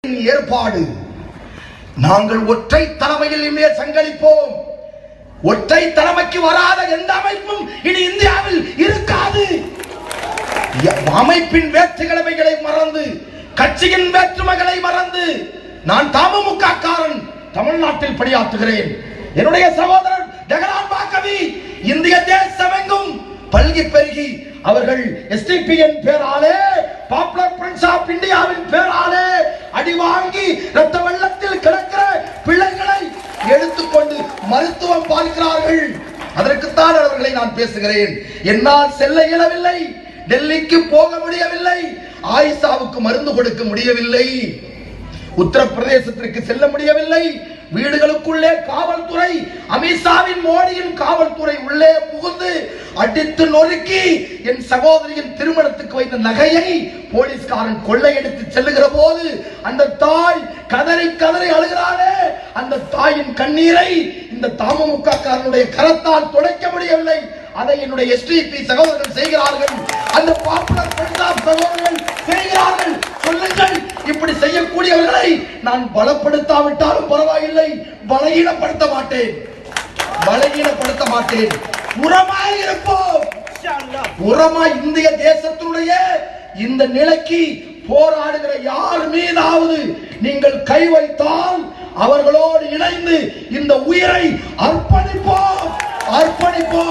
ஏற்பாடு நாங்கள் ஒற்றை தலைமையில் இனிமே சங்கடிப்போம் ஒற்றை தலைமைக்கு வராத எந்த அமைப்பும் இனி இந்தியாவில் இருக்காது அமைப்பின் வேற்றுக்கிழமைகளை மறந்து கட்சியின் வேற்றுமைகளை மறந்து நான் தமுமுக காரன் தமிழ்நாட்டில் பணியாற்றுகிறேன் என்னுடைய சகோதரர் ஜெகநாத் பாக்கவி இந்திய தேசமெங்கும் பல்கி பெருகி அவர்கள் எஸ்டிபிஎன் பேராலே பாப்புலர் ஃப்ரண்ட்ஸ் ஆஃப் இந்தியாவின் பேராலே அடி வாங்கி ரத்த வெள்ளத்தில் கிடக்கிற பிள்ளைகளை எடுத்துக்கொண்டு மருத்துவம் பார்க்கிறார்கள் அதற்குத்தான் அவர்களை நான் பேசுகிறேன் என்னால் செல்ல இயலவில்லை டெல்லிக்கு போக முடியவில்லை ஆயிஷாவுக்கு மருந்து கொடுக்க முடியவில்லை உத்தரப்பிரதேசத்திற்கு செல்ல முடியவில்லை வீடுகளுக்குள்ளே காவல்துறை அமித்ஷாவின் மோடியின் காவல்துறை உள்ளே புகுந்து அடித்து நொறுக்கி என் சகோதரியின் திருமணத்துக்கு வைத்த நகையை போலீஸ்காரன் கொள்ளையடித்து செல்லுகிற போது அந்த தாய் கதறி கதறி அழுகிறானே அந்த தாயின் கண்ணீரை இந்த தமுக காரனுடைய கரத்தால் துடைக்க முடியவில்லை அதை என்னுடைய எஸ்டிபி சகோதரர்கள் செய்கிறார்கள் அந்த பாப்புலர் பஞ்சாப் சகோதரர்கள் செய்கிறார்கள் சொல்லுங்கள் இப்படி செய்யக்கூடியவர்களை நான் பலப்படுத்தாவிட்டாலும் பரவாயில்லை பலகீனப்படுத்த மாட்டேன் பலகீனப்படுத்த மாட்டேன் உரமாய் இருப்போம் உரமாய் இந்திய தேசத்தினுடைய இந்த நிலைக்கு போராடுகிற யார் மீதாவது நீங்கள் கை வைத்தால் அவர்களோடு இணைந்து இந்த உயிரை அர்ப்பணிப்போம் அர்ப்பணிப்போம்